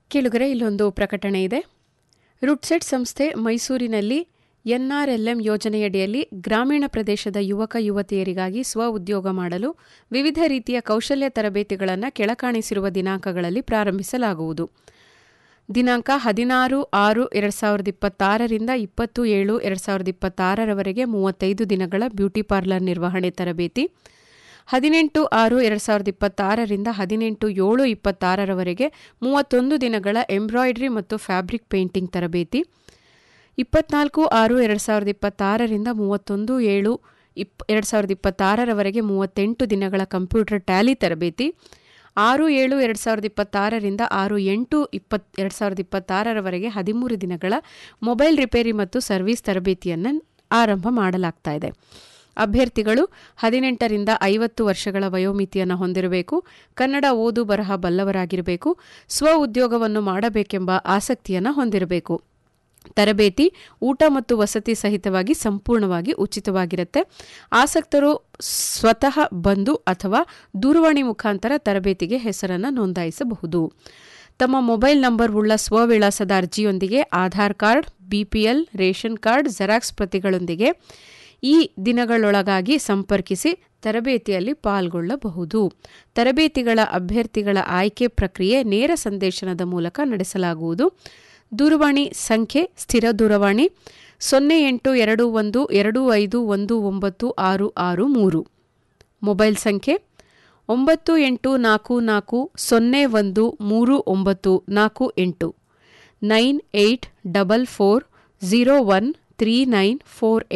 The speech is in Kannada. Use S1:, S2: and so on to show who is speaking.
S1: ಕೇಳುಗರೆ ಇಲ್ಲೊಂದು ಪ್ರಕಟಣೆ ಇದೆ ರುಡ್ಸೆಟ್ ಸಂಸ್ಥೆ ಮೈಸೂರಿನಲ್ಲಿ ಎನ್ಆರ್ಎಲ್ಎಂ ಯೋಜನೆಯಡಿಯಲ್ಲಿ ಗ್ರಾಮೀಣ ಪ್ರದೇಶದ ಯುವಕ ಯುವತಿಯರಿಗಾಗಿ ಸ್ವ ಉದ್ಯೋಗ ಮಾಡಲು ವಿವಿಧ ರೀತಿಯ ಕೌಶಲ್ಯ ತರಬೇತಿಗಳನ್ನು ಕೆಳಕಾಣಿಸಿರುವ ದಿನಾಂಕಗಳಲ್ಲಿ ಪ್ರಾರಂಭಿಸಲಾಗುವುದು ದಿನಾಂಕ ಹದಿನಾರು ಆರು ಎರಡು ಸಾವಿರದ ಇಪ್ಪತ್ತಾರರಿಂದ ಇಪ್ಪತ್ತು ಏಳು ಎರಡು ಸಾವಿರದ ಇಪ್ಪತ್ತಾರರವರೆಗೆ ಮೂವತ್ತೈದು ದಿನಗಳ ಬ್ಯೂಟಿ ಪಾರ್ಲರ್ ನಿರ್ವಹಣೆ ತರಬೇತಿ ಹದಿನೆಂಟು ಆರು ಎರಡು ಸಾವಿರದ ಇಪ್ಪತ್ತಾರರಿಂದ ಹದಿನೆಂಟು ಏಳು ಇಪ್ಪತ್ತಾರರವರೆಗೆ ಮೂವತ್ತೊಂದು ದಿನಗಳ ಎಂಬ್ರಾಯ್ಡ್ರಿ ಮತ್ತು ಫ್ಯಾಬ್ರಿಕ್ ಪೇಂಟಿಂಗ್ ತರಬೇತಿ ಇಪ್ಪತ್ನಾಲ್ಕು ಆರು ಎರಡು ಸಾವಿರದ ಇಪ್ಪತ್ತಾರರಿಂದ ಮೂವತ್ತೊಂದು ಏಳು ಇಪ್ ಎರಡು ಸಾವಿರದ ಇಪ್ಪತ್ತಾರರವರೆಗೆ ಮೂವತ್ತೆಂಟು ದಿನಗಳ ಕಂಪ್ಯೂಟರ್ ಟ್ಯಾಲಿ ತರಬೇತಿ ಆರು ಏಳು ಎರಡು ಸಾವಿರದ ಇಪ್ಪತ್ತಾರರಿಂದ ಆರು ಎಂಟು ಇಪ್ಪತ್ ಎರಡು ಸಾವಿರದ ಇಪ್ಪತ್ತಾರರವರೆಗೆ ಹದಿಮೂರು ದಿನಗಳ ಮೊಬೈಲ್ ರಿಪೇರಿ ಮತ್ತು ಸರ್ವಿಸ್ ತರಬೇತಿಯನ್ನು ಆರಂಭ ಮಾಡಲಾಗ್ತಾ ಇದೆ ಅಭ್ಯರ್ಥಿಗಳು ಹದಿನೆಂಟರಿಂದ ಐವತ್ತು ವರ್ಷಗಳ ವಯೋಮಿತಿಯನ್ನು ಹೊಂದಿರಬೇಕು ಕನ್ನಡ ಓದು ಬರಹ ಬಲ್ಲವರಾಗಿರಬೇಕು ಸ್ವ ಉದ್ಯೋಗವನ್ನು ಮಾಡಬೇಕೆಂಬ ಆಸಕ್ತಿಯನ್ನು ಹೊಂದಿರಬೇಕು ತರಬೇತಿ ಊಟ ಮತ್ತು ವಸತಿ ಸಹಿತವಾಗಿ ಸಂಪೂರ್ಣವಾಗಿ ಉಚಿತವಾಗಿರುತ್ತೆ ಆಸಕ್ತರು ಸ್ವತಃ ಬಂದು ಅಥವಾ ದೂರವಾಣಿ ಮುಖಾಂತರ ತರಬೇತಿಗೆ ಹೆಸರನ್ನು ನೋಂದಾಯಿಸಬಹುದು ತಮ್ಮ ಮೊಬೈಲ್ ನಂಬರ್ ಉಳ್ಳ ಸ್ವವಿಳಾಸದ ಅರ್ಜಿಯೊಂದಿಗೆ Aadhaar card BPL ration card xerox ಪ್ರತಿಗಳೊಂದಿಗೆ ಈ ದಿನಗಳೊಳಗಾಗಿ ಸಂಪರ್ಕಿಸಿ ತರಬೇತಿಯಲ್ಲಿ ಪಾಲ್ಗೊಳ್ಳಬಹುದು ತರಬೇತಿಗಳ ಅಭ್ಯರ್ಥಿಗಳ ಆಯ್ಕೆ ಪ್ರಕ್ರಿಯೆ ನೇರ ಸಂದೇಶನದ ಮೂಲಕ ನಡೆಸಲಾಗುವುದು ದೂರವಾಣಿ ಸಂಖ್ಯೆ ಸ್ಥಿರ ದೂರವಾಣಿ ಸೊನ್ನೆ ಎಂಟು ಎರಡು ಒಂದು ಎರಡು ಐದು ಒಂದು ಒಂಬತ್ತು ಆರು ಆರು ಮೂರು ಮೊಬೈಲ್ ಸಂಖ್ಯೆ ಒಂಬತ್ತು ಎಂಟು ನಾಲ್ಕು ನಾಲ್ಕು ಸೊನ್ನೆ ಒಂದು ಮೂರು ಒಂಬತ್ತು ನಾಲ್ಕು ಎಂಟು nine eight double four zero one three nine four